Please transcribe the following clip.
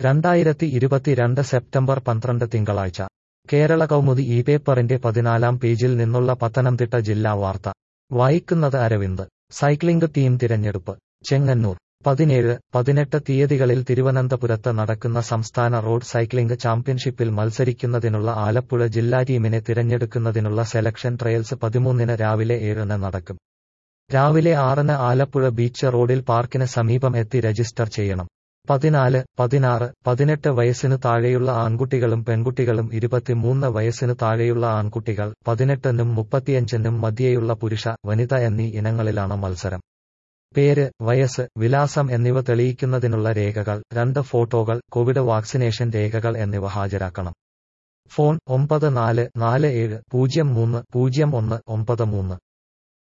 രണ്ടായിരത്തി ഇരുപത്തിരണ്ട് സെപ്റ്റംബർ പന്ത്രണ്ട് തിങ്കളാഴ്ച കേരള കൗമുദി ഈ പേപ്പറിന്റെ പതിനാലാം പേജിൽ നിന്നുള്ള പത്തനംതിട്ട ജില്ലാ വാർത്ത വായിക്കുന്നത് അരവിന്ദ് സൈക്ലിംഗ് ടീം തിരഞ്ഞെടുപ്പ് ചെങ്ങന്നൂർ പതിനേഴ് പതിനെട്ട് തീയതികളിൽ തിരുവനന്തപുരത്ത് നടക്കുന്ന സംസ്ഥാന റോഡ് സൈക്ലിംഗ് ചാമ്പ്യൻഷിപ്പിൽ മത്സരിക്കുന്നതിനുള്ള ആലപ്പുഴ ജില്ലാ ടീമിനെ തിരഞ്ഞെടുക്കുന്നതിനുള്ള സെലക്ഷൻ ട്രയൽസ് പതിമൂന്നിന് രാവിലെ ഏഴിന് നടക്കും രാവിലെ ആറിന് ആലപ്പുഴ ബീച്ച് റോഡിൽ പാർക്കിന് സമീപം എത്തി രജിസ്റ്റർ ചെയ്യണം പതിനാല് പതിനാറ് പതിനെട്ട് വയസ്സിനു താഴെയുള്ള ആൺകുട്ടികളും പെൺകുട്ടികളും ഇരുപത്തിമൂന്ന് വയസ്സിനു താഴെയുള്ള ആൺകുട്ടികൾ പതിനെട്ടിനും മുപ്പത്തിയഞ്ചിനും മധ്യേയുള്ള പുരുഷ വനിത എന്നീ ഇനങ്ങളിലാണ് മത്സരം പേര് വയസ്സ് വിലാസം എന്നിവ തെളിയിക്കുന്നതിനുള്ള രേഖകൾ രണ്ട് ഫോട്ടോകൾ കോവിഡ് വാക്സിനേഷൻ രേഖകൾ എന്നിവ ഹാജരാക്കണം ഫോൺ ഒമ്പത് നാല് നാല് ഏഴ് പൂജ്യം മൂന്ന് പൂജ്യം ഒന്ന് ഒമ്പത് മൂന്ന്